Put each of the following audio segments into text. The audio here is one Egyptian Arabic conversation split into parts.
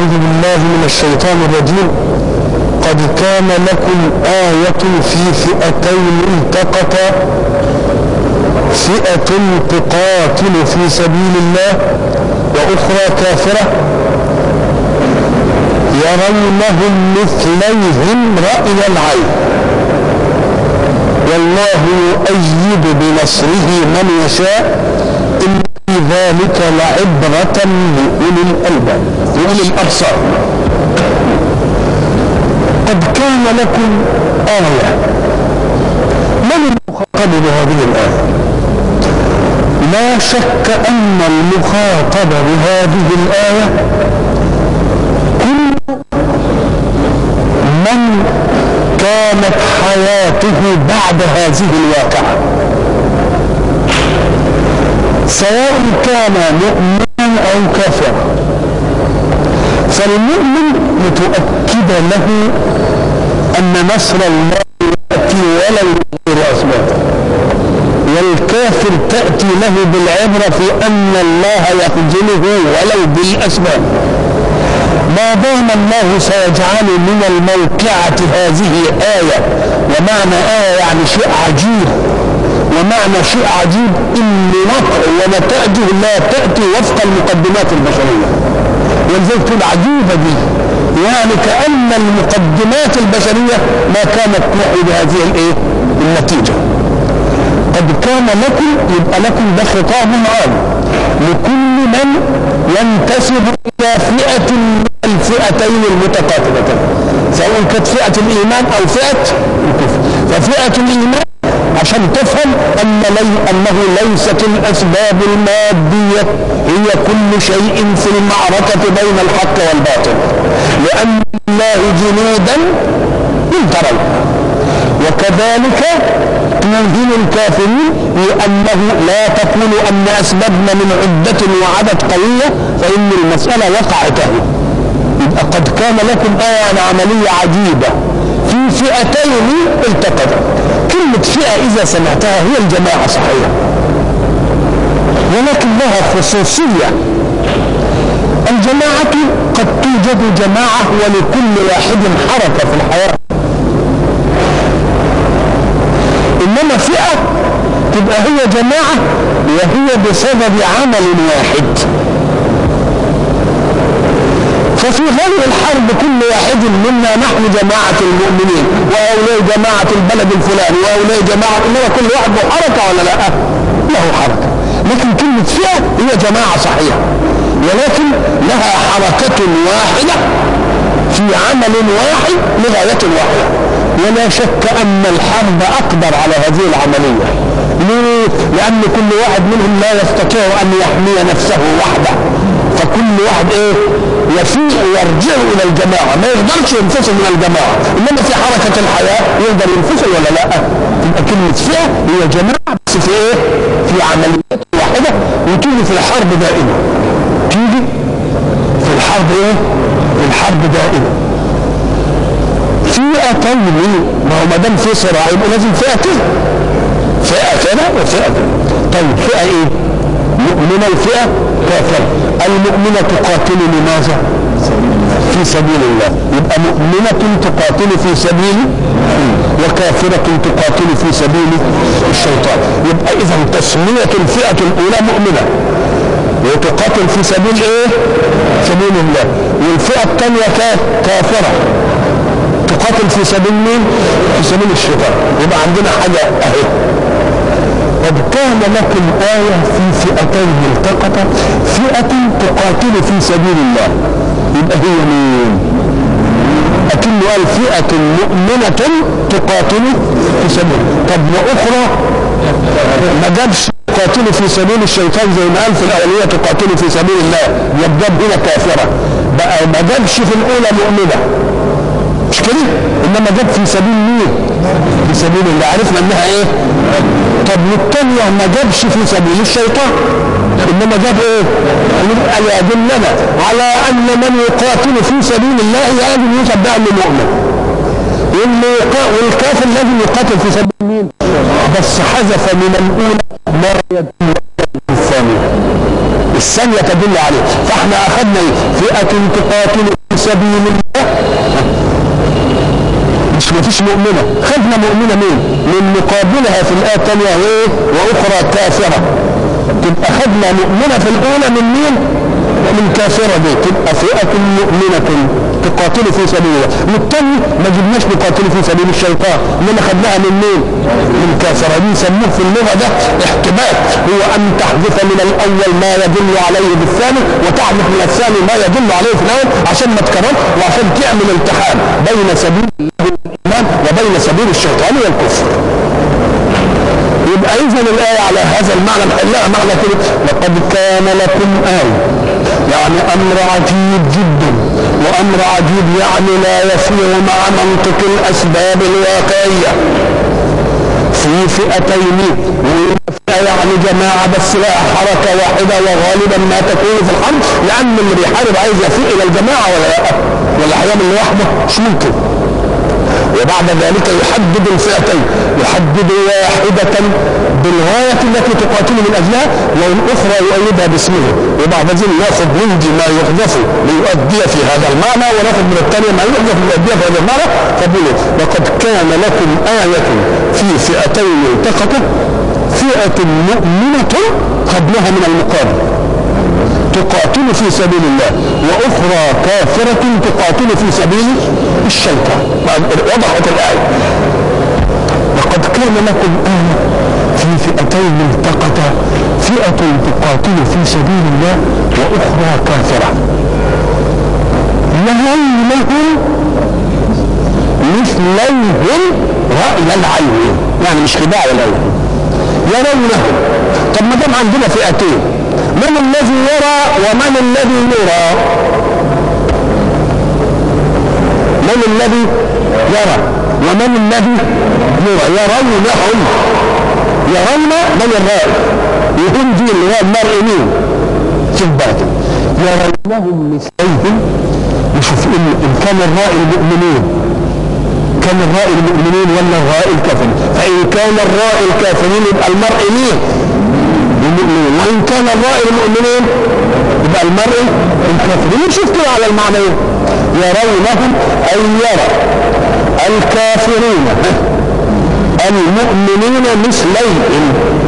أعوذ بالله من الشيطان الرجيم قد كان لكم آية في فئتين التقتا فئة تقاتل في سبيل الله وأخرى كافرة يرونهم مثليهم رأي العين والله يؤيد بنصره من يشاء إن في ذلك لعبرة لأولي الألباب لأولي الأبصار قد كان لكم آية من المخاطب بهذه الآية لا شك أن المخاطب بهذه الآية كل من كانت حياته بعد هذه الواقعة سواء كان مؤمنا أو كافرا فالمؤمن متؤكد له أن نصر الله يأتي ولو غير أسباب والكافر تأتي له بالعبرة في أن الله يخجله ولو بالأسباب ما دام الله سيجعل من الموقعة هذه آية ومعنى آية يعني شيء عجيب ومعنى شيء عجيب إن وقع ونتائجه لا تأتي وفق المقدمات البشرية ولذلك تقول عجيبة دي يعني كأن المقدمات البشرية ما كانت توحي بهذه الايه؟ النتيجة قد كان لكم يبقى لكم ده خطاب عام لكل من ينتسب إلى فئة من الفئتين المتقاتلتين سواء كانت فئة الإيمان أو فئة الكفر ففئة الإيمان عشان تفهم أن لي أنه ليست الأسباب المادية هي كل شيء في المعركة بين الحق والباطل لأن الله جنودا لم تروا وكذلك توهن الكافرين بأنه لا تقول أن أسبابنا من عدة وعدد قوية فإن المسألة وقعت يبقى قد كان لكم آية عملية عجيبة في فئتين التقتا كلمة فئة إذا سمعتها هي الجماعة صحيح ولكن لها خصوصية الجماعة قد توجد جماعة ولكل واحد حركة في الحياة إنما فئة تبقى هي جماعة وهي بسبب عمل واحد ففي غير الحرب كل واحد منا نحن جماعة المؤمنين وهؤلاء جماعة البلد الفلاني وهؤلاء جماعة إنما كل واحد له حركة ولا لا؟ له حركة لكن كلمة فئة هي جماعة صحيحة ولكن لها حركة واحدة في عمل واحد لغاية واحدة ولا شك أن الحرب أقدر على هذه العملية ليه؟ لأن كل واحد منهم لا يستطيع أن يحمي نفسه وحده فكل واحد ايه يفيق ويرجع الى الجماعه ما يقدرش ينفصل من الجماعه انما في حركه الحياه يقدر ينفصل ولا لا تبقى كلمه فئه هي جماعه بس في ايه في عمليات واحده وتيجي في الحرب دائما تيجي في الحرب ايه في الحرب دائما فئتين ما هو ما دام في صراع يبقى لازم فئتين فئه كده وفئه كده طيب فئه ايه مؤمنة الفئة كافرة المؤمنة تقاتل لماذا في سبيل الله يبقى مؤمنة تقاتل في سبيل وكافرة تقاتل في سبيل الشيطان يبقى إذا تسمية الفئة الأولى مؤمنة وتقاتل في سبيل إيه؟ سبيل الله والفئة الثانية كافرة تقاتل في سبيل مين؟ في سبيل الشيطان يبقى عندنا حاجة أهي قد كان لكم آية في فئتين التقطا فئة تقاتل في سبيل الله يبقى هي مين؟ أكن قال فئة مؤمنة تقاتل في سبيل طب وأخرى ما جابش تقاتل في سبيل الشيطان زي ما قال في الأولية تقاتل في سبيل الله يبقى هنا كافرة بقى ما جابش في الأولى مؤمنة مش كده؟ إنما جاب في سبيل مين؟ في سبيل الله عرفنا إنها إيه؟ طب والثانية ما جابش في سبيل الشيطان انما جاب ايه؟ قال يدلنا على ان من يقاتل في سبيل الله يجب يسبح لمؤمن واللي والكافر لازم يقاتل في سبيل مين؟ بس حذف من الاولى ما يدل الثانية الثانية تدل عليه فاحنا اخذنا ايه فئة تقاتل في سبيل الله مش مفيش مؤمنة خدنا مؤمنة مين من مقابلها في الآية الثانية ايه واخرى كافرة تبقى خدنا مؤمنة في الأولى من مين من كافرة دي تبقى فئة مؤمنة تقاتل في سبيل الله والتاني ما جبناش نقاتل في سبيل الشيطان انما خدناها من مين من كافرة دي يسموه في اللغة ده احتباس هو ان تحذف من الاول ما يدل عليه بالثاني وتحذف من الثاني ما يدل عليه في الاول عشان ما تكرر وعشان تعمل التحام بين سبيل الله والايمان وبين سبيل الشيطان والكفر يبقى اذا الايه على هذا المعنى نحلها معنى كده لقد كان لكم ايه يعني امر عجيب جدا وامر عجيب يعني لا يسير مع منطق الاسباب الواقعيه في فئتين فئة يعني جماعة بس لها حركة واحدة وغالبا ما تكون في الحرب لأن اللي بيحارب عايز يفيق إلى الجماعة ولا لا ولا هيعمل لوحده مش ممكن وبعد ذلك يحدد الفئتين يحدد واحدة بالغاية التي تقاتل من أجلها والأخرى يؤيدها باسمه وبعد ذلك ناخذ من دي ما يحدث ليؤدي في هذا المعنى وناخذ من الثانية ما يحدث ليؤدي في هذا المعنى فبقول لقد كان لكم آية في فئتين التقتا فئة مؤمنة قبلها من المقابل تقاتل في سبيل الله واخرى كافرة تقاتل في سبيل الشيطان وضحت الآية لقد كان لكم آية في فئتين التقتا فئة تقاتل في سبيل الله وأخرى كافرة يرونهم مثليهم رأي العين يعني مش خداع العين يرونهم طب ما دام عندنا فئتين من الذي يرى ومن الذي يرى من الذي يرى ومن الذي يرى يرونهم يرون من الرائي يهم دي اللي هو المرء مين شوف بقى يرونهم مثليهم وشوف ان إن كان الرائي المؤمنين كان الرائي المؤمنين ولا الرائي الكافرين فإن كان الرائي الكافرين يبقى المرء مين المؤمنين وإن كان الرائي المؤمنين يبقى المرء الكافرين شوف كده على المعنيين يرونهم أي يرى الكافرين المؤمنين مثليهم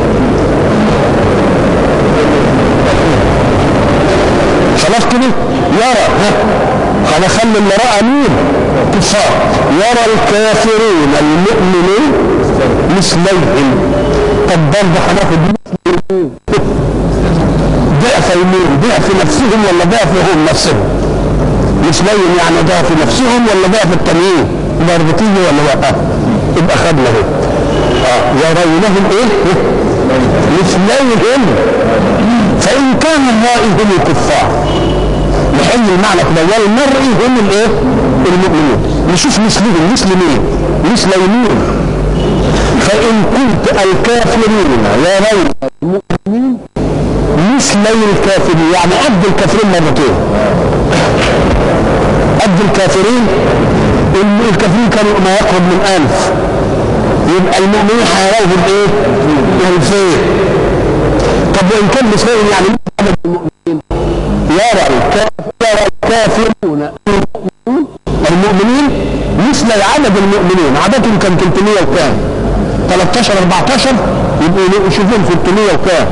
خلاص كده يرى ها خلاص خلي اللي رأى مين كفار يرى الكافرين المؤمنين مثليهم طب برضه هناخد ضعف يمين ضعف نفسهم ولا ضعف هم نفسهم مثليهم يعني ضعف نفسهم ولا ضعف التانيين برضه تيجي ولا لا يبقى خدنا اهو اه يرونهم ايه مثليهم فان كان الرائي هم الكفار نحل المعنى كده والمرء هم الايه المؤمنين نشوف مثلهم مثل مين مثل يمين فان كنت الكافرين يرون المؤمنين مثلي الكافرين يعني قد الكافرين مرتين قد الكافرين الكافرين كانوا ما يقرب من ألف يبقى المؤمنين هيروهم ايه؟ ألفين طب وإن كان مثلهم يعني عدد المؤمنين يرى يرى الكافرون المؤمنين مثل عدد المؤمنين عددهم كان 300 وكام 13 14 يبقوا يشوفون 600 وكام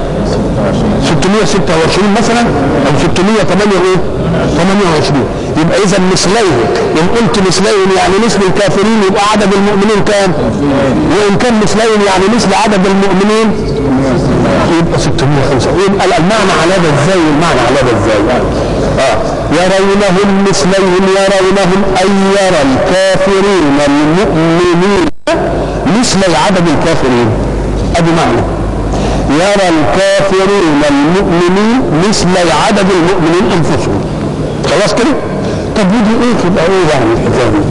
626 مثلا او 608 ايه 28 يبقى اذا مثليه ان قلت مثليه يعني مثل الكافرين يبقى عدد المؤمنين كام وان كان مثليه يعني مثل عدد المؤمنين يبقى 605 يبقى المعنى على ده ازاي والمعنى على ده ازاي اه يرونهم مثليهم يرونهم اي يرى الكافرين المؤمنين مثل عدد الكافرين ادي معنى يرى الكافرين المؤمنين مثل عدد المؤمنين انفسهم خلاص كده طب ودي ايه تبقى ايه يعني الحكايه دي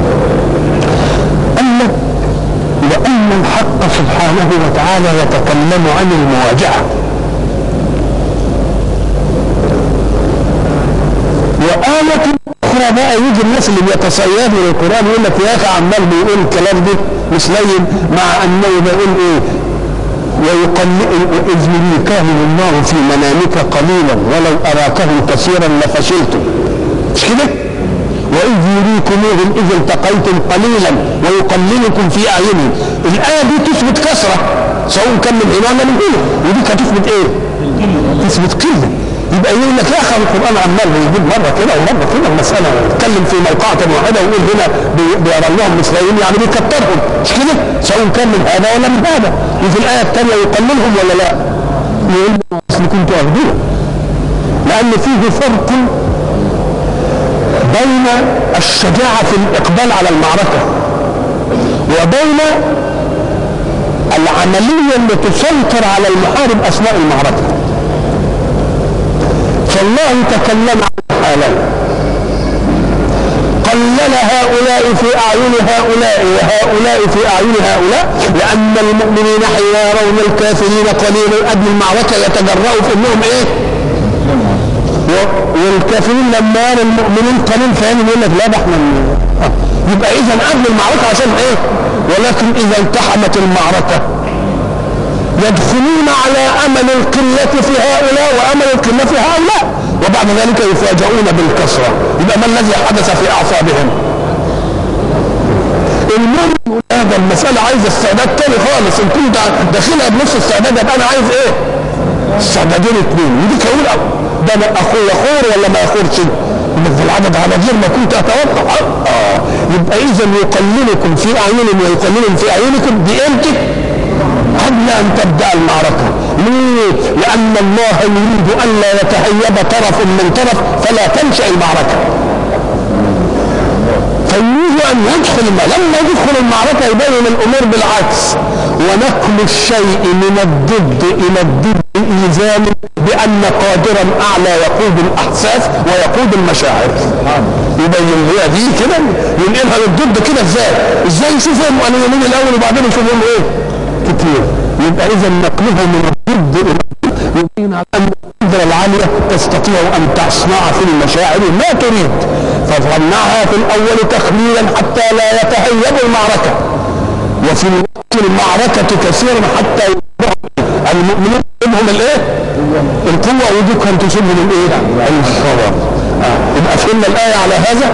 قال لك لان الحق سبحانه وتعالى يتكلم عن المواجهه وآية أخرى بقى يجي الناس اللي بيتصيدوا للقرآن يقول لك يا أخي عمال بيقول الكلام ده مسلم مع أنه بيقول إيه؟ ويقلل إذ يريكهم الله في منامك قليلا ولو أراكهم كثيرا لفشلتم مش كده؟ وإذ يريكموهم إذ التقيتم قليلا ويقللكم في أعينهم الآية دي تثبت كثرة سواء كان من هنا ولا من هنا ودي هتثبت إيه؟ تثبت قلة يبقى يقول لك يا اخي القران عمال يجيب مره كده ومره كده المساله يتكلم في موقعة واحده ويقول هنا بي- بيرى الله مثليين يعني بيكترهم مش كده؟ سواء كان من هذا ولا من هذا وفي الايه الثانيه يقللهم ولا لا؟ يقول اصل كنتوا اخذوه لان فيه فرق بين الشجاعه في الاقبال على المعركه وبين العمليه اللي تسيطر على المحارب اثناء المعركه فالله تكلم عن حالين قلل هؤلاء في أعين هؤلاء وهؤلاء في أعين هؤلاء لأن المؤمنين حين يرون الكافرين قليلا قبل المعركة يتجرأوا في أنهم إيه؟ و- والكافرين لما يروا المؤمنين قليل فهم يقول لك لا ده احنا ن- آه. يبقى إذا قبل المعركة عشان إيه؟ ولكن إذا التحمت المعركة يدخلون على امل القله في هؤلاء وامل القله في هؤلاء وبعد ذلك يفاجؤون بالكسره يبقى ما الذي حدث في اعصابهم المؤمن يقول هذا المساله عايزه استعداد تاني خالص ان كنت داخلها بنص استعداد يبقى انا عايز ايه؟ استعدادين اثنين ودي يقول ده انا اخو يخور ولا ما يخورش؟ يقول لك ده العدد على غير ما كنت اتوقع اه يبقى اذا يقللكم في اعينهم ويقللهم في اعينكم بامتى؟ قبل ان تبدا المعركه ليه؟ لان الله يريد ان لا يتهيب طرف من طرف فلا تنشا المعركه فيريد ان يدخل ما لما يدخل المعركه يبين الامور بالعكس ونقل الشيء من الضد الى الضد ايزان بان قادرا اعلى يقود الاحساس ويقود المشاعر يبين هي دي كده ينقلها للضد كده ازاي ازاي يشوفهم اليمين الاول وبعدين يشوفهم ايه كتير يبقى اذا نقله من الضد الى الضد يبين على ان القدره العاليه تستطيع ان تصنع في المشاعر ما تريد فصنعها في الاول تخليلا حتى لا يتهيب المعركه وفي الوقت المعركه كثيرا حتى يصبح المؤمنين منهم الايه؟ القوه ودي كانت تصيبهم الايه؟ الصواب آه. يبقى فهمنا الايه على هذا؟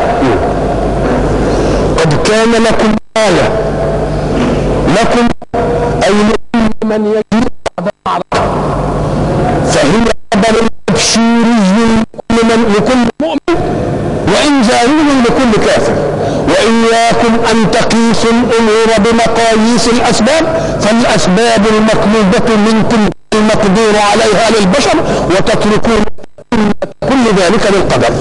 قد كان لكم ايه لكم أي لكل من يجيء بعد المعركة فهي خبر تبشيري لكل من لكل مؤمن وإنذاري لكل كافر وإياكم أن تقيسوا الأمور بمقاييس الأسباب فالأسباب المطلوبة منكم المقدور عليها للبشر وتتركون كل ذلك للقدر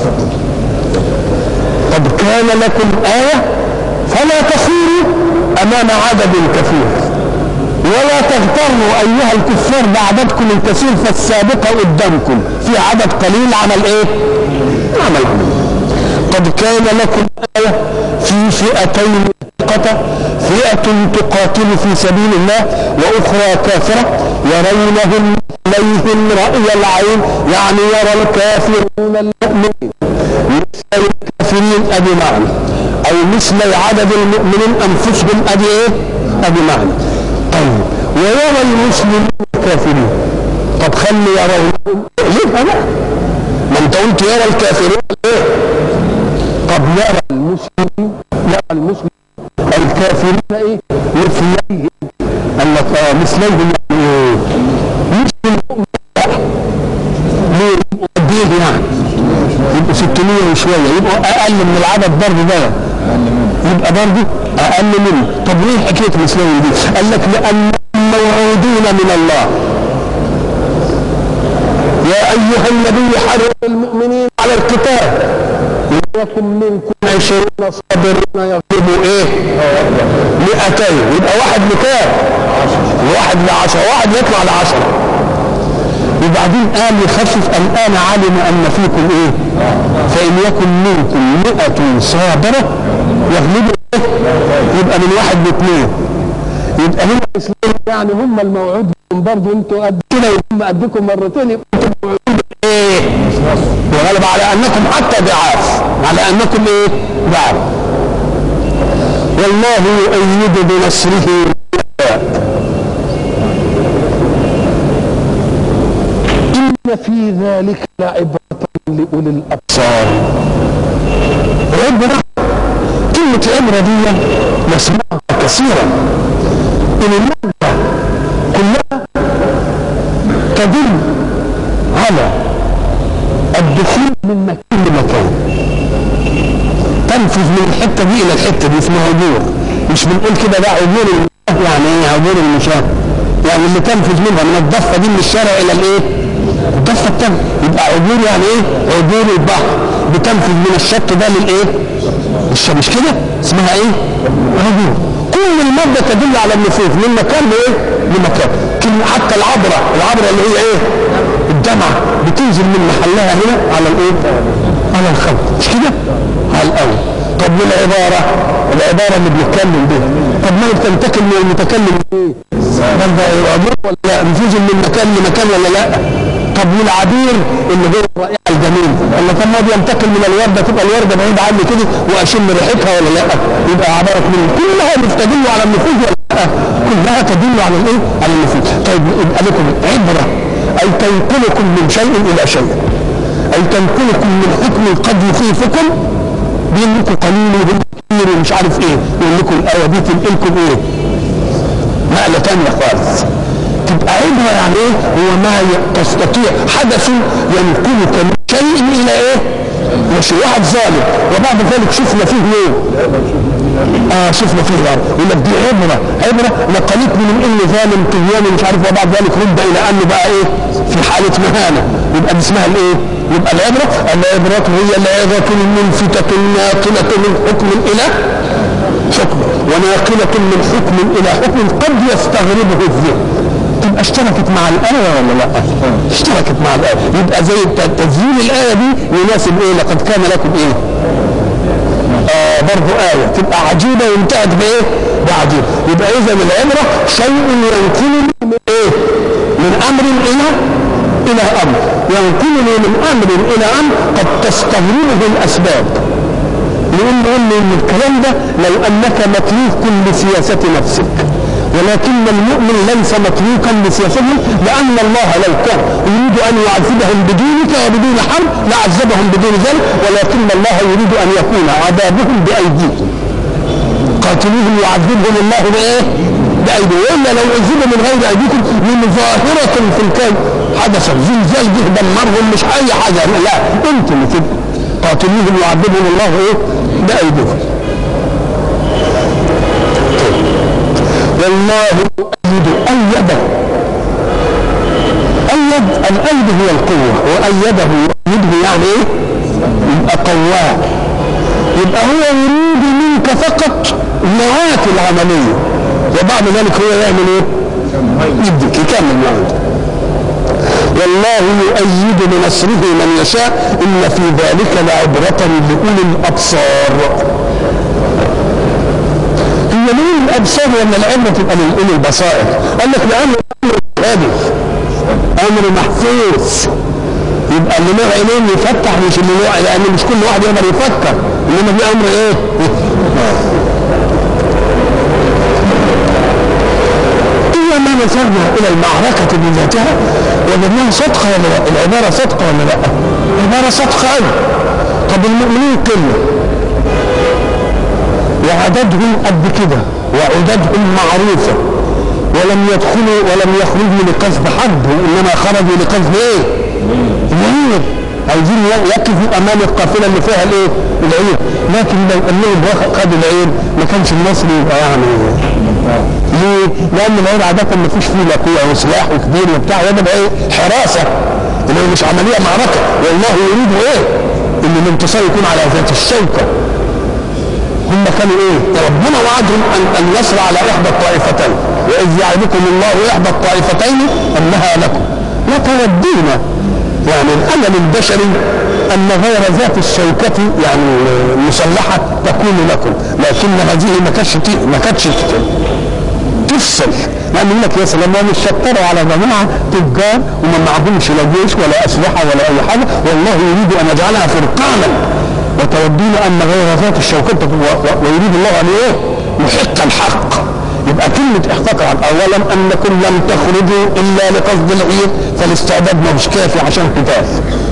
قد كان لكم آية فلا تخيروا أمام عدد كثير ولا تغتروا أيها الكفار بعددكم الكثير فالسابقة قدامكم في عدد قليل عمل إيه؟ عمل قد كان لكم آية في فئتين التقتا فئة تقاتل في سبيل الله وأخرى كافرة يرونهم مثليهم رأي العين يعني يرى الكافرون المؤمنين مثل الكافرين أدي معنى أو مثل عدد المؤمنين أنفسهم أدي إيه؟ أدي معنى طيب ويرى المسلمين الكافرين طب خلي يرونهم ليه بقى؟ ما انت قلت يرى الكافرون ايه؟ طب يرى المسلمين يرى المسلمين الكافرين ايه؟ مثليهم قال لك اه مثليهم يعني ايه؟ مش المؤمن لا ليه؟ يبقوا قد ايه يعني؟ يبقوا 600 وشويه يبقوا اقل من العدد برضه ده يبقى برضه اقل منه طب ليه حكايه مثليهم دي؟ قال لك لان موعودون من الله يا ايها النبي حرم المؤمنين على القتال وليكن منكم عشرين صابرين يغلبوا ايه؟ مئتين يبقى واحد لكام؟ واحد لعشرة واحد يطلع لعشرة وبعدين قال يخفف الآن علم أن فيكم إيه؟ فإن يكن منكم مئة صابرة يغلبوا إيه؟ يبقى من واحد لاثنين يبقى هم الإسلام يعني هم الموعود بهم برضه أنتوا قد كده وهم قدكم مرتين يبقى أنتوا موعود إيه؟ وغلب على أنكم حتى ضعاف على أنكم إيه؟ ضعاف والله يؤيد بنصره في ذلك لعبرة لأولي الأبصار عبرة كلمة عبرة دي نسمعها كثيرا إن المادة كلها تدل على الدخول من مكان لمكان تنفذ من الحته دي الى الحته دي اسمها عبور مش بنقول كده ده عبور المشاه يعني ايه عبور المشاه يعني اللي تنفذ منها من الضفه دي من الشارع الى الايه الضفه الثانيه يبقى عبور يعني ايه عبور البحر بتنفذ من الشط ده للايه مش مش كده اسمها ايه عبور كل المادة تدل على النفوذ من مكان لايه لمكان كلمة حتى العبرة العبرة اللي هي ايه الدمعة بتنزل من محلها هنا على الايه على الخلق مش كده على الاول طب والعبارة العبارة اللي بنتكلم بها طب ما بتنتقل من المتكلم ايه برضه عبور ولا نفوذ من مكان لمكان ولا لا طب والعبير اللي هو الرائحة الجميل ولا طب ما بينتقل من الوردة تبقى الوردة بعيدة عني كده واشم ريحتها ولا لا يبقى عبارة من كلها بتدل على النفوذ ولا لا كلها تدل على الايه على النفوذ طيب يبقى لكم عبرة اي تنقلكم من شيء الى شيء اي تنقلكم من حكم قد يخيفكم بيقول لكم قليل وهم كتير ومش عارف ايه يقول لكم الايه دي تنقلكم ايه نقله ثانيه خالص تبقى عبره يعني ايه هو ما ي- تستطيع حدث ينقلك من شيء الى ايه مش واحد ظالم وبعد ذلك شفنا فيه ايه اه شفنا فيه يعني يقول لك دي عبره عبره نقلتني من اني ظالم طغيان مش عارف وبعد ذلك رد الى انه بقى ايه في حاله مهانه يبقى دي اسمها الايه؟ يبقى العبره العبره هي العظه الملفتة ناقله من حكم الى حكم وناقله من حكم الى حكم قد يستغربه الذهن تبقى اشتركت مع الآية ولا لا؟ اشتركت مع الآية يبقى زي ت- تسجيل الآية دي يناسب ايه؟ لقد كان لكم ايه؟ آه برضه آية تبقى عجيبة وانتهت بإيه؟ بعجيب يبقى إذا العبرة شيء ينقلني من إيه؟ من أمر إلى إلى أمر ينقلني من أمر إلى أمر قد تستغربه الأسباب نقول نقول له ان الكلام ده لو انك متروك لسياسه نفسك ولكن المؤمن ليس متروكا لسياسته لان الله لو كان يريد ان يعذبهم بدونك وبدون حرب لعذبهم بدون ذلك ولكن الله يريد ان يكون عذابهم بايديكم قاتلوهم يعذبهم الله بايه؟ بايديهم والا لو عذبوا من غير ايديكم من ظاهره في الكون حدثت زلزال جه دمرهم مش اي حاجه لا انتم اللي كده قاتلوهم يعذبهم الله ايه؟ بايديهم والله يؤيد أيده أيد الأيد هي القوة وأيده يؤيده يعني إيه؟ يبقى قواه يبقى هو يريد منك فقط نواة العملية وبعد ذلك هو يعمل إيه؟ يديك يكمل معه والله يؤيد بنصره من يشاء إن في ذلك لعبرة لأولي الأبصار هي ليه الابصار ولا العلم تبقى من اولي البصائر؟ قال لك لانه امر هادف امر محسوس يبقى اللي له عينين يفتح مش اللي له لان مش كل واحد يقدر يفكر انما في امر ايه؟ إذا ما نظرنا إلى المعركة بذاتها وجدناها صدقة ولا لا؟ العبارة صدقة ولا لا؟ العبارة صدقة أوي طب المؤمنين قلة وعددهم قد كده وعددهم معروفة ولم يدخلوا ولم يخرجوا لقصد حرب انما خرجوا لقصد ايه؟ العير عايزين يقفوا امام القافله اللي فيها الايه؟ العير لكن لو انهم خدوا العير ما كانش النصر يبقى يعني ليه؟ لان العير عاده ما فيش فيه لا قوه وسلاح وكبير وبتاع وده ايه؟ حراسه اللي هو مش عمليه معركه والله يريد ايه؟ ان الانتصار يكون على ذات الشوكه هم كانوا ايه؟ ربنا وعدهم ان النصر على احدى الطائفتين واذ يعدكم الله احدى الطائفتين انها لكم وتودون يعني الامل البشري ان غير ذات الشوكة يعني المسلحة تكون لكم لكن هذه ما كانتش ما كانتش تفصل لان يقول لك يا سلام هم شطروا على جماعه تجار وما معهمش لا جيش ولا اسلحه ولا اي حاجه والله يريد ان يجعلها فرقانا وتودون ان غير ذات الشوكة ويريد الله ان ايه؟ يحق الحق يبقى كلمة إحقاق العقل أولا أنكم لم تخرجوا إلا لقصد العير فالاستعداد مش كافي عشان قتال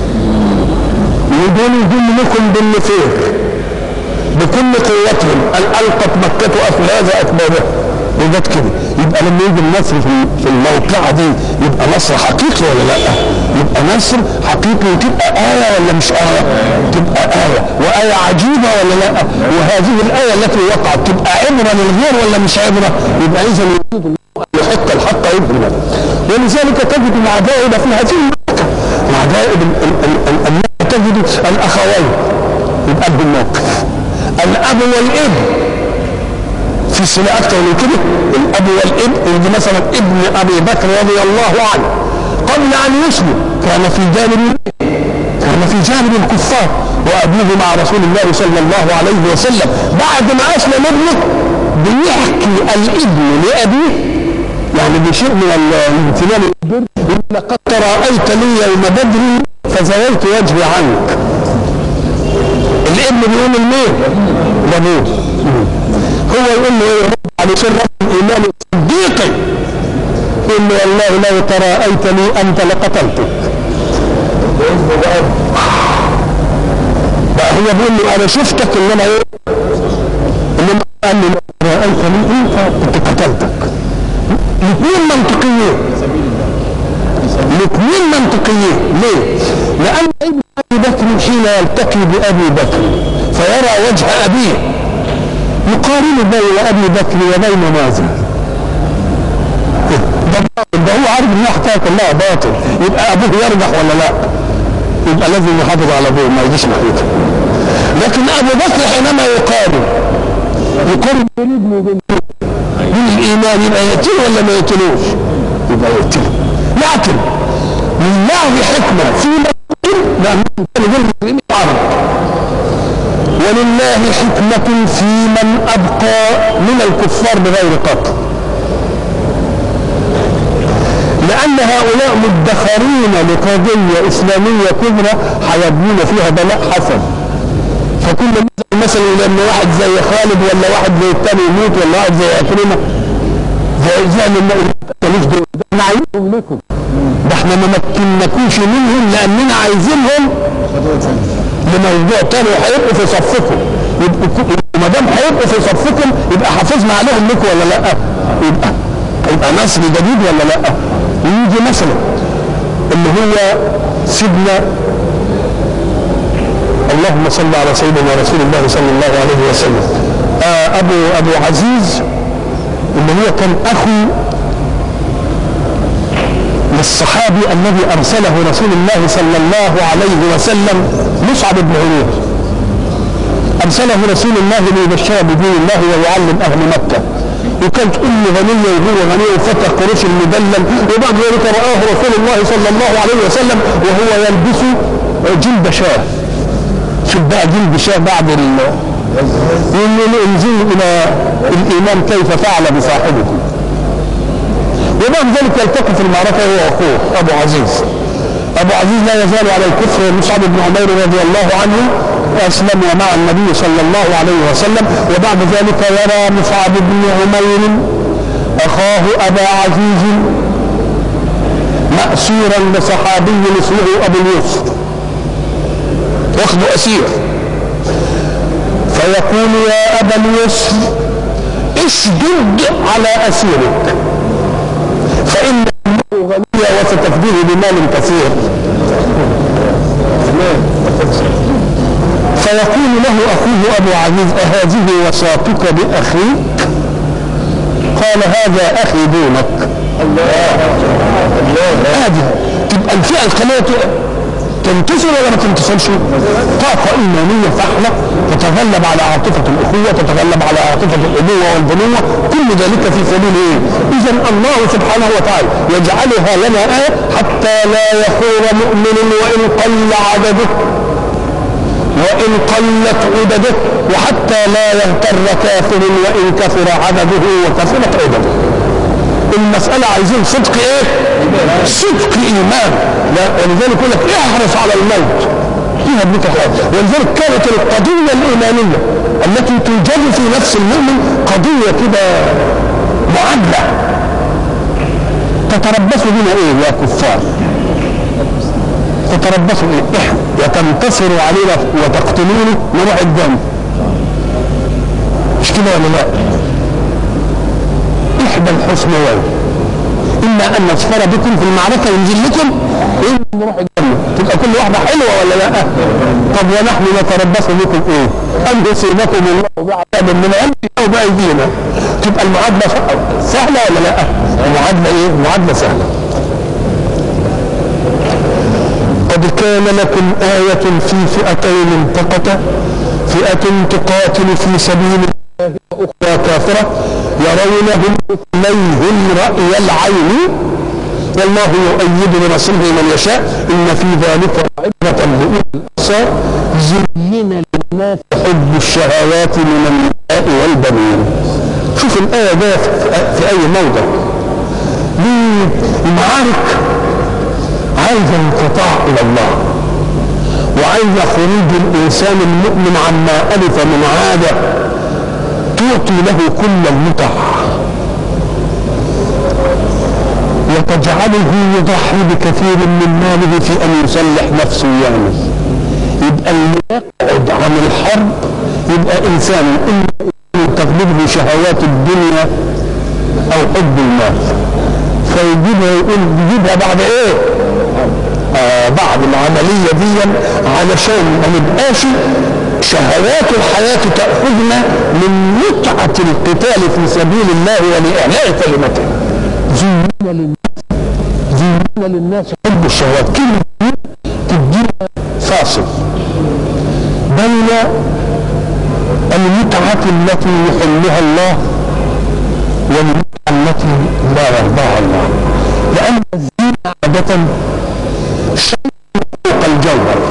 ودول يدلكم بالنفير بكل قوتهم أن ألقت مكة أفلاذ أكبادها وجت كده يبقى لما يجي النصر في في الموقعة دي يبقى نصر حقيقي ولا لا؟ يبقى نصر حقيقي وتبقى آية ولا مش آية؟ تبقى آية وآية عجيبة ولا لا؟ وهذه الآية التي وقعت تبقى عبرة للغير ولا مش عبرة؟ يبقى إذا يريد الله أن يحق الحق يبهمه ولذلك تجد العجائب في هذه المعركة العجائب أنك تجد الأخوين يبقى بالموقف الأب والابن في السنة أكثر من كده الأب والابن يجي مثلا ابن أبي بكر رضي الله عنه قبل أن يسلم كان في جانب كان في جانب الكفار وأبوه مع رسول الله صلى الله عليه وسلم بعد ما أسلم ابنه بيحكي الابن لأبيه يعني بشيء من الامتنان البر لقد تراءيت لي يوم بدر فزويت وجهي عنك الابن بيقول لمين؟ لابوه هو يقول له ايه على سر الايمان صديقي يقول له والله لو تراءيت لي انت لقتلتك بقى هو بيقول له انا شفتك ان انا ايه انما قال لي لو تراءيت لي انت كنت قتلتك الاثنين منطقيين الاثنين منطقيين ليه؟ لان ابن ابي بكر حين يلتقي بابي بكر فيرى وجه ابيه يقارن بين ابي بكر وبين ماذا؟ ده باطل ده هو عارف ان حكايه كلها باطل يبقى ابوه يرجح ولا لا؟ يبقى لازم يحافظ على ابوه ما يجيش ناحيته لكن ابو بكر حينما يقارن يقارن بين ابنه وبين من الايمان يبقى يقتله ولا ما يقتلوش؟ يبقى يقتله لكن لله حكمه في مكان لانه كان غير العرب ولله حكمة في من أبقى من الكفار بغير قتل لأن هؤلاء مدخرين لقضية إسلامية كبرى هيبنون فيها بلاء حسن فكل مثلا مثلا لما واحد زي خالد ولا واحد زي الثاني يموت ولا واحد زي عكرمة زي زي لما ماليش دول ده احنا عايزهم لكم ده احنا ما مكنكوش منهم لأننا عايزينهم لموضوع تاني وهيبقوا في صفكم يبقوا ما دام هيبقوا في صفكم يبقى حافظنا عليهم لكم ولا لا؟ يبقى يبقى نصر جديد ولا لا؟ يجي مثلا اللي هو سيدنا اللهم صل على سيدنا رسول الله صلى الله عليه وسلم آه ابو ابو عزيز اللي هو كان اخو للصحابي الذي ارسله رسول الله صلى الله عليه وسلم مصعب بن عمير ارسله رسول الله ليبشر بدين الله ويعلم اهل مكه وكانت ام غنيه وهو غني وفتى قريش المدلل وبعد ذلك راه رسول الله صلى الله عليه وسلم وهو يلبس جلد شاه شوف بقى جلد شاه بعد ال انزلوا الى الايمان كيف فعل بصاحبكم وبعد ذلك يلتقي في المعركة هو أخوه أبو عزيز أبو عزيز لا يزال على الكفر مصعب بن عمير رضي الله عنه أسلم مع النبي صلى الله عليه وسلم وبعد ذلك يرى مصعب بن عمير أخاه أبا عزيز مأسورا لصحابي اسمه أبو اليسر واخذ أسير فيقول يا أبا اليسر اشدد على أسيرك فإن أمه غنية وستفديه بمال كثير فيقول له أخوه أبو عزيز أهذه وصاتك بأخيك قال هذا أخي دونك هذه تبقى الفئة القليلة تنتصر ولا ما تنتصرش؟ طاقة إيمانية فحلة تتغلب على عاطفة الأخوة تتغلب على عاطفة الأبوة والبنوة كل ذلك في سبيل إيه؟ إذا الله سبحانه وتعالى يجعلها لنا آية حتى لا يخور مؤمن وإن قل عدده وإن قلت عدده وحتى لا يغتر كافر وإن كثر عدده وكثرت عدده المسألة عايزين صدق ايه؟ صدق ايمان ولذلك يقول لك احرص على الموت فيها ابنك ولذلك كانت القضية الإيمانية التي توجد في نفس المؤمن قضية كده معادلة تتربصوا بنا ايه يا كفار تتربصوا ايه احنا وتنتصروا علينا وتقتلوني نروح الجنة مش كده ولا لا احدى الحسنيين اما ان نصفر بكم في المعركه وننزل لكم واما نروح الجنه تبقى كل واحده حلوه ولا لا طب ونحن نتربص بكم ايه ان يصيبكم الله بعذاب من عنده او بايدينا تبقى المعادله سهله ولا لا المعادله ايه المعادله سهله قد كان لكم آية في فئتين التقتا فئة تقاتل في سبيل الله وأخرى كافرة يرونهم مثليهم رأي العين والله يؤيد بنصره من يشاء إن في ذلك عبرة لأولي الأبصار زين للناس حب الشهوات من النساء والبنين شوف الآية ده في أي موضع ليه المعارك عايزة انقطاع إلى الله وعايزة خروج الإنسان المؤمن عما ألف من عادة تعطي له كل المتع وتجعله يضحي بكثير من ماله في أن يصلح نفسه يعني يبقى اللي يقعد عن الحرب يبقى إنسان إما تغلبه شهوات الدنيا أو حب المال فيجيبها يقول يجيبها بعد إيه؟ آه بعد العملية دي علشان ما نبقاش شهوات الحياة تأخذنا من متعة القتال في سبيل الله ولإعلاء كلمته زينا للناس زينا للناس حب الشهوات كلمة تدينا فاصل بين المتعة التي يحلها الله والمتعة التي لا يرضاها الله لأن الزينة عادة شيء فوق الجوهر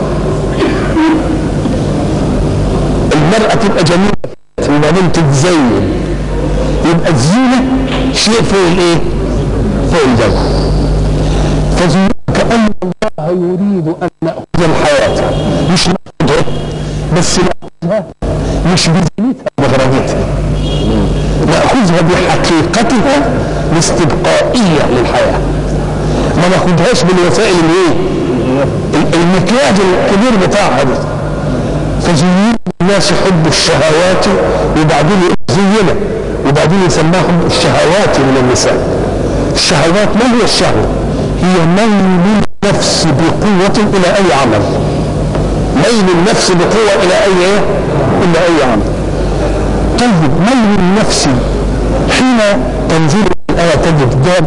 المرأة تبقى جميلة وبعدين تتزين يبقى الزينة شيء فوق الايه؟ فوق الجوهر فزينة كأن الله يريد أن نأخذ الحياة مش نأخذها بس نأخذها مش بزينتها وغرضتها نأخذها بحقيقتها الاستبقائية للحياة ما ناخدهاش بالوسائل الايه؟ المكياج الكبير بتاعها ده فزين الناس حب الشهوات وبعدين زينا وبعدين يسماهم الشهوات من النساء الشهوات ما هي الشهوة؟ هي ميل النفس بقوة إلى أي عمل ميل النفس بقوة إلى أي إيه؟ إلى أي عمل طيب ميل النفس حين تنزل الآية تجد داب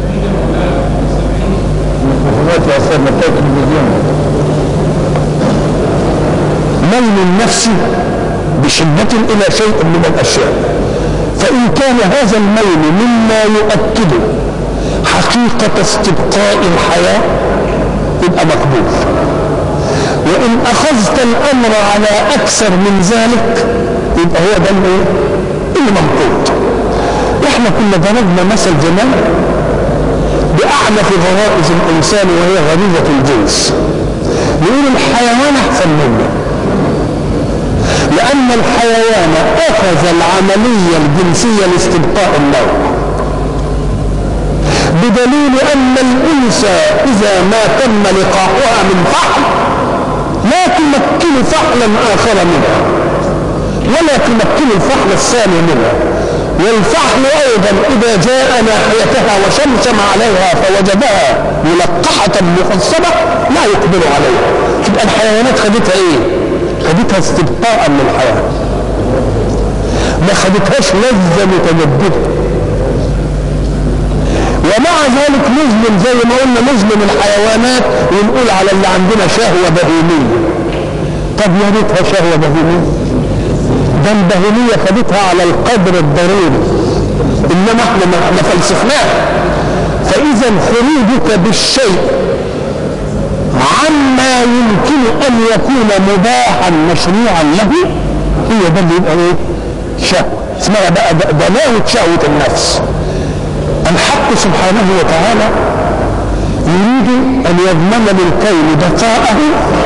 ميل النفس بشدة إلى شيء من الأشياء فإن كان هذا الميل مما يؤكد حقيقة استبقاء الحياة يبقى مقبول وإن أخذت الأمر على أكثر من ذلك يبقى هو ده اللي منقوط احنا كنا ضربنا مثل زمان بأعنف غرائز الإنسان وهي غريزة الجنس نقول الحيوان أحسن منه لأن الحيوان أخذ العملية الجنسية لاستبقاء النوع بدليل أن الأنثى إذا ما تم لقاحها من فحل لا تمكن فحلا آخر منها ولا تمكن الفحل الثاني منها والفحل أيضا إذا جاء ناحيتها وشمشم عليها فوجدها ملقحة مخصبة لا يقبل عليها تبقى الحيوانات خدتها إيه؟ خدتها استبقاء للحياة ما خدتهاش لذة متجددة ومع ذلك نظلم زي ما قلنا نظلم الحيوانات ونقول على اللي عندنا شهوة بهيمية طب يا ريتها شهوة بهيمية ده البهيمية خدتها على القدر الضروري انما احنا ما فلسفناه فاذا خروجك بالشيء عما يمكن ان يكون مباحا مشروعا له هي ده اللي يبقى ايه؟ شهوه اسمها بقى دناوة شهوة النفس الحق سبحانه وتعالى يريد ان يضمن للكون بقاءه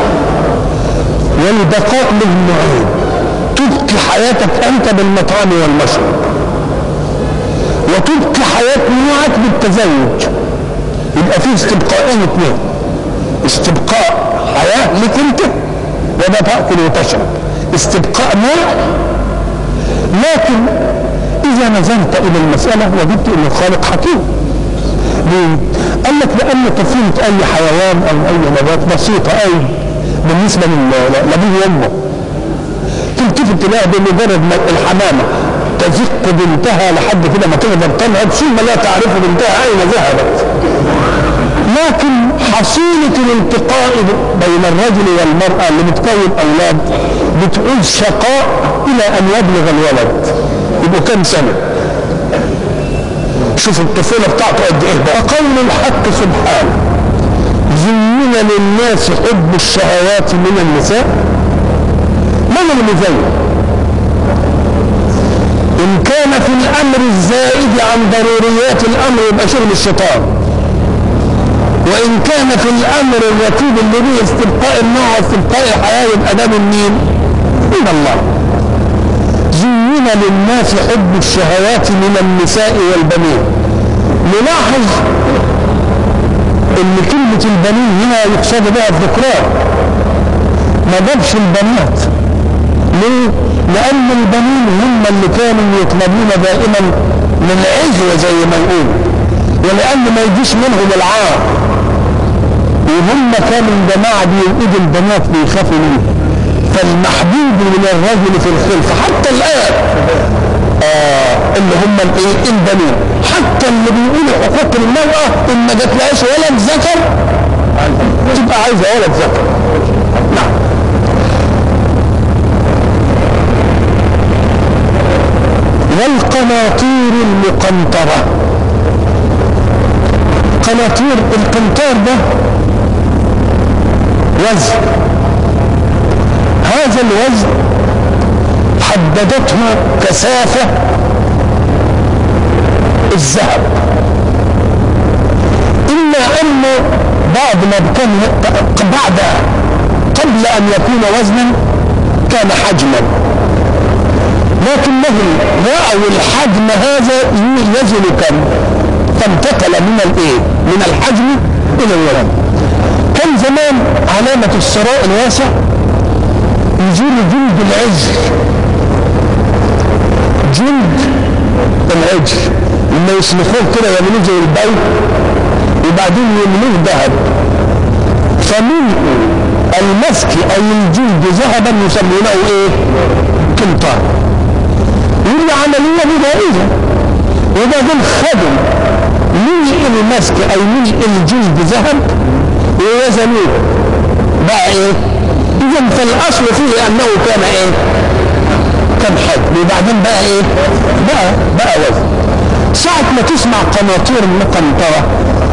والبقاء له نوعين تبقي حياتك انت بالمطعم والمشرب وتبقي حياة نوعك بالتزوج يبقى فيه استبقاءين اثنين استبقاء حياة لك انت وده تأكل وتشرب استبقاء نوع لكن إذا نظرت إلى المسألة وجدت أن الخالق حكيم ليه؟ قال لك لأن طفولة أي حيوان أو أي نبات بسيطة أي بالنسبة لأبوه وأمه تلتفت تلاقي بمجرد ما الحمامة تزق بنتها لحد كده ما تقدر تنهض ثم لا تعرف بنتها أين ذهبت لكن حصيلة الالتقاء بين الرجل والمرأة اللي بتكون أولاد بتعود شقاء إلى أن يبلغ الولد يبقوا كم سنة شوف الطفولة بتاعته قد إيه بقى قول الحق سبحانه زين للناس حب الشهوات من النساء من اللي زين إن كان في الأمر الزائد عن ضروريات الأمر يبقى شغل الشيطان وإن كان في الأمر الرتيب اللي به استبقاء النوع واستبقاء الحياة يبقى ده من مين؟ من الله زين للناس حب الشهوات من النساء والبنين نلاحظ ان كلمة البنين هنا يقصد بها الذكران ما جابش البنات ليه؟ لأن البنين هم اللي كانوا يطلبون دائما من عزوة زي ما يقول ولأن ما يجيش منهم العار وهم كانوا الجماعة بيوئدوا البنات بيخافوا منهم فالمحبوب من الرجل في الخلف حتى الآن آه اللي هم الايه البنين حتى اللي بيقولوا حقوق المرأة إن ما جاتلهاش ولد ذكر تبقى عايزة ولد ذكر نعم والقناطير المقنطرة قناطير القنطار ده وزن هذا الوزن حددته كثافة الذهب إلا أن بعد ما كان بعد قبل أن يكون وزنا كان حجما لكنهم رأوا الحجم هذا يزن كم فانتقل من الايه من الحجم الى الوزن كان زمان علامة الثراء الواسع يزول جلد العجل جلد العجل لما يسلخوه كده يعملوه زي البيت وبعدين يملوه ذهب فمن المسك اي الجلد ذهبا يسمونه ايه؟ قنطار ودي عملية بدائية وبعدين خدوا ملء المسك اي ملء الجلد ذهب ووزنوه بقى ايه؟ اذا فالاصل فيه انه كان ايه؟ كان حد وبعدين بقى ايه؟ بقى بقى وزن ساعة ما تسمع قناطير مقنطرة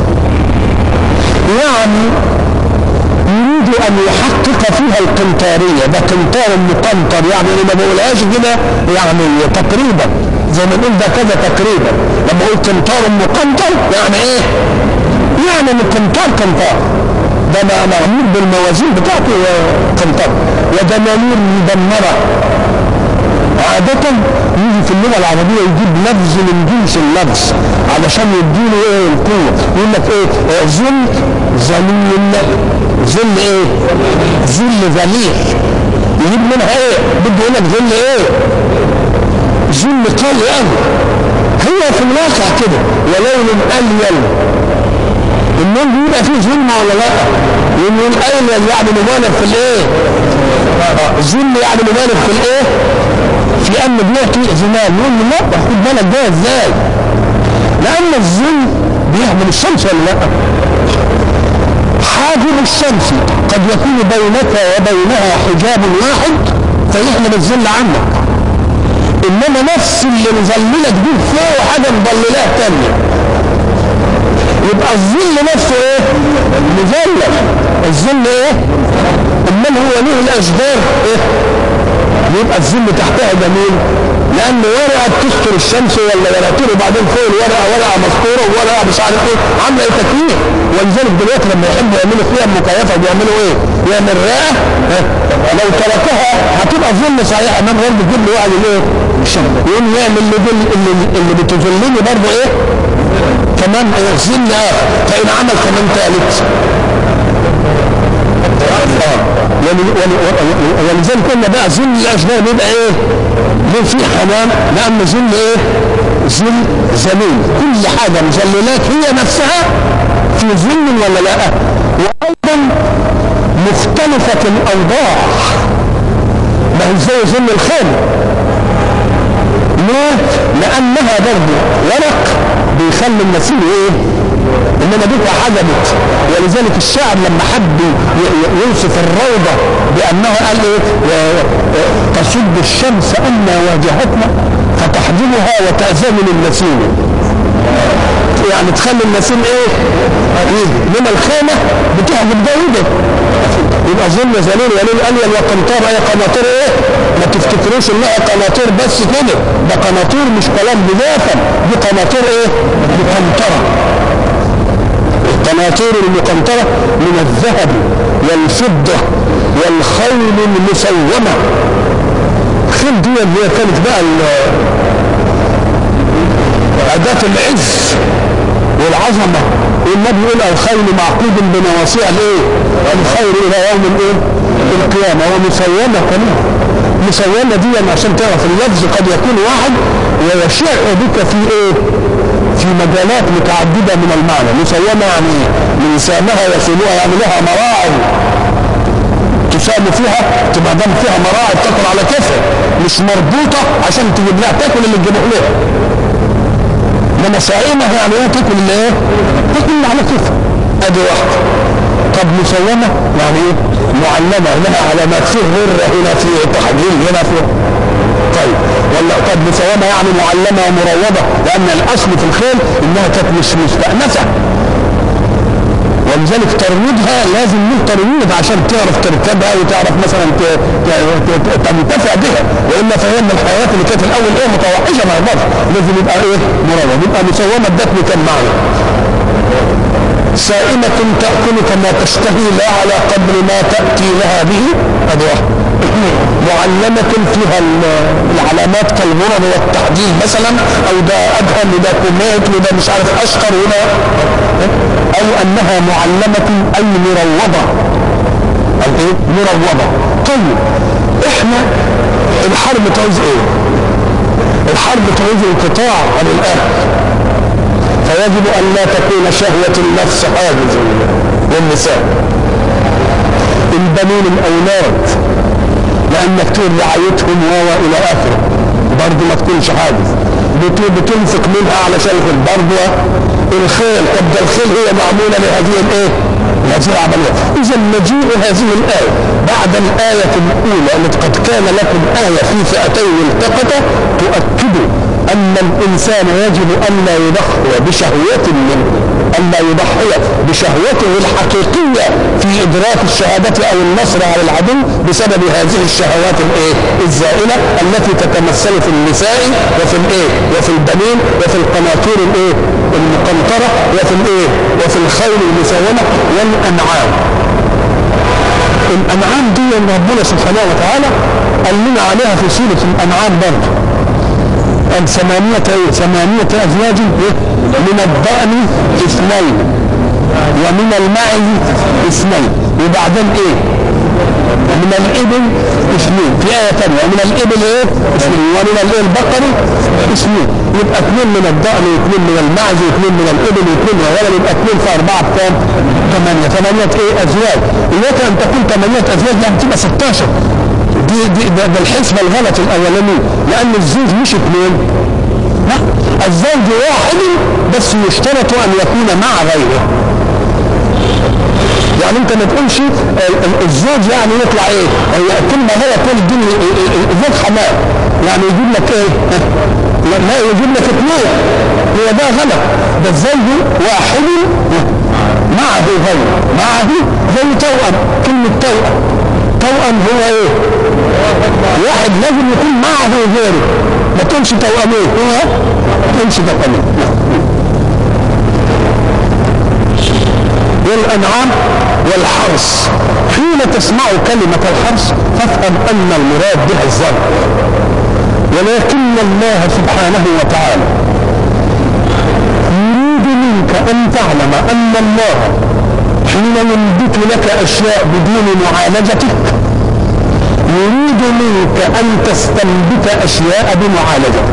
يعني يريد ان يحقق فيها القنطاريه ده قنطار مقنطر يعني انا ما بقولهاش كده يعني تقريبا زي ما نقول ده كذا تقريبا لما اقول قنطار مقنطر يعني ايه؟ يعني من قنطار قنطار ده معمول بالموازين بتاعته قنطار ودنانير مدمره عادة يجي في اللغة العربية يجيب لفظ من جنس اللفظ علشان يديله ايه القوة يقول لك ايه ظل ذليل ظل ايه ظل ذليل يجيب منها ايه بده يقول لك ظل ايه ظل قوي قوي هي في الواقع كده وليل اليل النوم بيبقى فيه ظلمه ولا لا؟ يقول اليل يعني مبالغ في الايه؟ ظل يعني مبالغ في الايه؟ في ان بيعطي زمان يقول له لا خد بالك ده ازاي؟ لان الظل بيحمل الشمس ولا لا؟ حاجب الشمس قد يكون بينك وبينها حجاب واحد فيحمل الظل عنك انما نفس اللي مظللك دي فوق حاجه مضللاه تانيه يبقى الظل نفسه ايه؟ مظلل الظل ايه؟ امال هو ليه الاشجار ايه؟ يبقى الظل تحتها جميل لان ورقه بتستر الشمس ولا ورقتين وبعدين فوق الورقه ورقه مستوره وورقه مش عارف ايه عامله ايه تكييف ولذلك دلوقتي لما يحبوا يعملوا فيها مكيفه بيعملوا ايه؟ يعمل رئه ها؟ لو تركها هتبقى ظل صحيح امام غير بكل واحد الايه يقوم يعمل اللي, اللي, اللي بتظلني برضه ايه كمان ايه ظل اخر فان عمل كمان ثالث ولذلك قلنا بقى ظل الاشجار بيبقى ايه؟ ليه في حمام؟ لان ظل ايه؟ ظل ذليل كل حاجه مذللات هي نفسها في ظل ولا لا؟ وايضا مختلفه الاوضاع ما هي زي ظل الخيل ليه؟ لانها برضه ورق بيخلي النسيم ايه؟ انما دي حجبت ولذلك الشاعر لما حب يوصف الروضه بانه قال ايه تصد الشمس اما واجهتنا فتحجبها وتأذن النسيم يعني تخلي النسيم ايه؟ ايه؟ من الخيمه بتحجب ده وده يبقى ظل ذليل وليل الين وقنطار ايه قناطير ايه؟ ما تفتكروش انها قناطير بس كده ده قناطير مش كلام بذاتا دي قناطير ايه؟ مقنطره القناطير المقنطرة من الذهب والفضة والخيل المسومة الخيل دي اللي هي كانت بقى أداة العز والعظمة والنبي يقول الخيل معقود بنواصيع الايه؟ الخير إلى يوم الايه؟ القيامة ومسومة كمان مسومة دي عشان تعرف اللفظ قد يكون واحد ويشع بك في ايه؟ في مجالات متعدده من المعنى مسومه يعني من سامها يصلها يعني لها مراعي تسام فيها تبقى دام فيها مراعي تاكل على كفر مش مربوطه عشان تجيب لها تاكل اللي تجيبه لها انما سائمه يعني ايه تاكل اللي ايه؟ تاكل اللي على كفر ادي واحده طب مسومه يعني ايه؟ معلمه لها علامات في غره هنا في تحجيل هنا في طيب ولا طب مسومه يعني معلمه ومروضه لان الاصل في الخيل انها كانت مش مستانسه ولذلك ترويضها لازم له ترويض عشان تعرف تركبها وتعرف مثلا تنتفع بها والا فهي من الحيوانات اللي كانت الاول ايه متوحشه ما يقدرش لازم يبقى ايه مروض يبقى مسومه ادتني كم معنى سائمة تأكل كما تشتهي لا على قدر ما تأتي لها به هذا واحد معلمة فيها العلامات كالغرض والتحديد مثلا او ده ادهم وده كوميت وده مش عارف اشقر وده او انها معلمة اي مروضة او ايه مروضة طيب احنا الحرب تعوز ايه الحرب تعوز انقطاع عن الاهل فيجب ان لا تكون شهوة النفس حاجزا للنساء البنين الاولاد لانك تقول رعايتهم وهو الى اخره برضه ما تكونش حاجز بتنفق منها علشان الخيل برضه الخيل طب ده الخيل هي معموله لهذه الايه؟ هذه العمليه اذا مجيء هذه الايه بعد الايه الاولى التي قد كان لكم ايه في فئتين التقتا تؤكد ان الانسان يجب ان لا يضحي بشهوه منه ان لا يضحي بشهوته الحقيقيه في ادراك الشهاده او النصر على العدو بسبب هذه الشهوات الايه الزائله التي تتمثل في النساء وفي الايه وفي البنين وفي القناطير الايه المقنطره وفي الايه وفي الخيل المسومه والانعام الانعام دي ربنا سبحانه وتعالى قال لنا عليها في سوره الانعام برضه قال ثمانية ايه؟ ثمانية أزواج من الضأن اثنين ومن المعز اثنين وبعدين ايه؟ من الإبل اثنين في آية ثانية ومن الإبل ايه؟ اثنين ومن الايه البقر اثنين يبقى اثنين من الضأن واثنين من المعز واثنين من الإبل واثنين من الغنم يبقى اثنين في أربعة كام؟ ثمانية ثمانية ايه أزواج إياك أن تكون ثمانية أزواج لا بتبقى 16 دي دي ده, ده الحسبة الغلط الأولاني لأن الزوج مش اثنين لا الزوج واحد بس يشترط أن يكون مع غيره يعني انت ما تقولش الزوج يعني يطلع ايه هي كلمه هي تقول الدين زوج حمام يعني يجيب لك ايه لا يجيب لك اثنين هو ده غلط ده الزوج واحد معه غير معه زي توأم كلمة توأم توأم هو ايه واحد لازم يكون معه غيره ما تقولش توأمين هو ما تقولش توأمين والأنعام والحرث حين تسمع كلمة الحرث فافهم أن المراد بها الزرع ولكن الله سبحانه وتعالى يريد منك أن تعلم أن الله حين ينبت لك أشياء بدون معالجتك يريد منك أن تستنبت أشياء بمعالجتك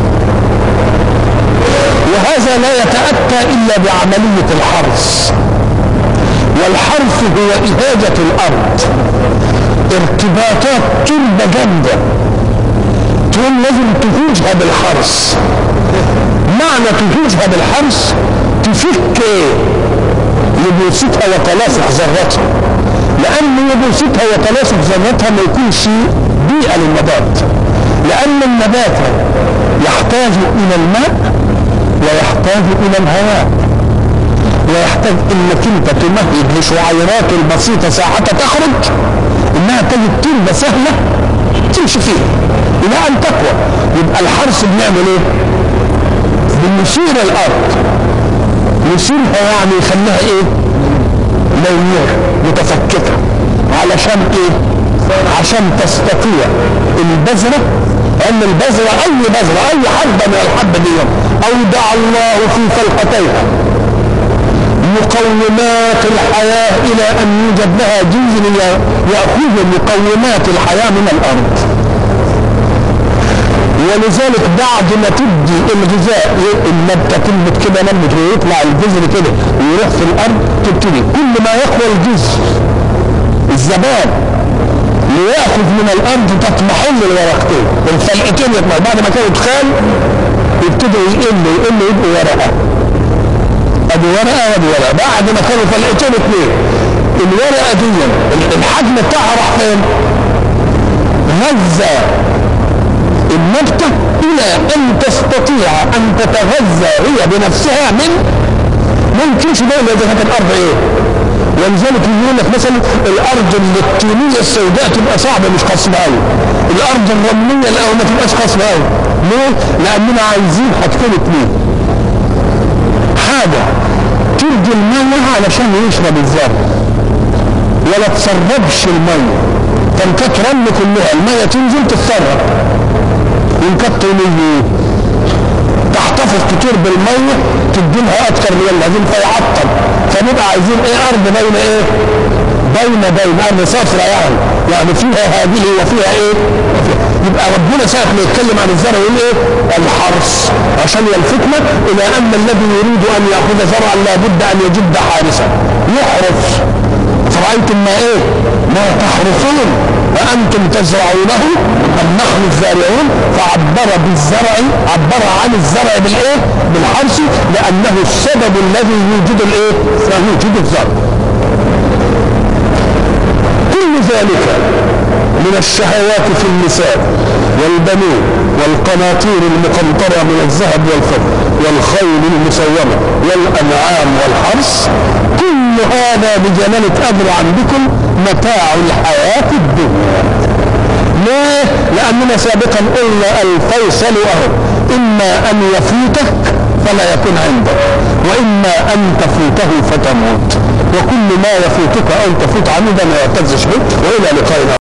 وهذا لا يتأتى إلا بعملية الحرث والحرث هو إهاجة الأرض ارتباطات تربة جامدة تقول لازم تهوجها بالحرث معنى تهوجها بالحرث تفك يبوستها وتلاصق ذرتها لأن يبوستها وتلاصق ذرتها ما يكونش بيئة للنبات لأن النبات يحتاج إلى الماء ويحتاج إلى الهواء ويحتاج انك انت تمهد لشعيرات البسيطة ساعة تخرج انها تجد تربة سهلة تمشي فيها الى ان تقوى يبقى الحرث بنعمل ايه؟ بنشير الارض نشيرها يعني يخليها ايه؟ لينية متفككة علشان ايه؟ عشان تستطيع البذرة ان البذرة اي بذرة اي حبة من الحبة دي اودع الله في فلقتيها مقومات الحياة إلى أن يوجد لها جزء يأخذ مقومات الحياة من الأرض ولذلك بعد ما تدي الغذاء النبتة تنبت كده نبت ويطلع الجذر كده ويروح في الأرض تبتدي كل ما يقوى الجذر الزبان ليأخذ من الأرض تطمحن الورقتين الفلقتين يطلع بعد ما كانوا تخان يبتدوا يقلوا يقلوا يبقوا ورقة ادي ورقه وادي ورقه بعد ما كانوا فلقتين اثنين الورقه دي الحجم بتاعها راح فين؟ غذى النبته الى ان تستطيع ان تتغذى هي بنفسها من ممكنش بقى اذا كانت الارض ايه؟ ولذلك يقول لك مثلا الارض الطينيه السوداء تبقى صعبه مش خصبه قوي الارض الرمليه الاول ما تبقاش خصبه قوي ليه؟ لاننا عايزين حاجتين اثنين حاجة تدي المية علشان يشرب الزرع ولا تسربش المية كان كانت رمل كلها المية تنزل تتسرب وإن كانت طينية تحتفظ كتير بالمية تدي لها أكتر من اللازم فيعطل فنبقى عايزين إيه أرض بين إيه؟ بين بين أرض صفرة يعني يعني فيها هذه وفيها إيه؟ يبقى ربنا ساعة ما يتكلم عن الزرع يقول ايه؟ الحرث عشان يلفتنا الى ان الذي يريد ان ياخذ زرعا لابد ان يجد حارسا يحرث فرأيتم ما ايه؟ ما تحرثون وانتم تزرعونه ام نحن الزارعون فعبر بالزرع عبر عن الزرع بالايه؟ بالحرث لانه السبب الذي يوجد الايه؟ يوجد الزرع كل ذلك من الشهوات في النساء والبنين والقناطير المقنطرة من الذهب والفضة والخيل المسومة والأنعام والحرث كل هذا بجلالة أمر بكم متاع الحياة الدنيا ليه؟ لأننا سابقا قلنا الفيصل أهو إما أن يفوتك فلا يكون عندك وإما أن تفوته فتموت وكل ما يفوتك أو تفوت عنه ده ما يعتزش به وإلى لقائنا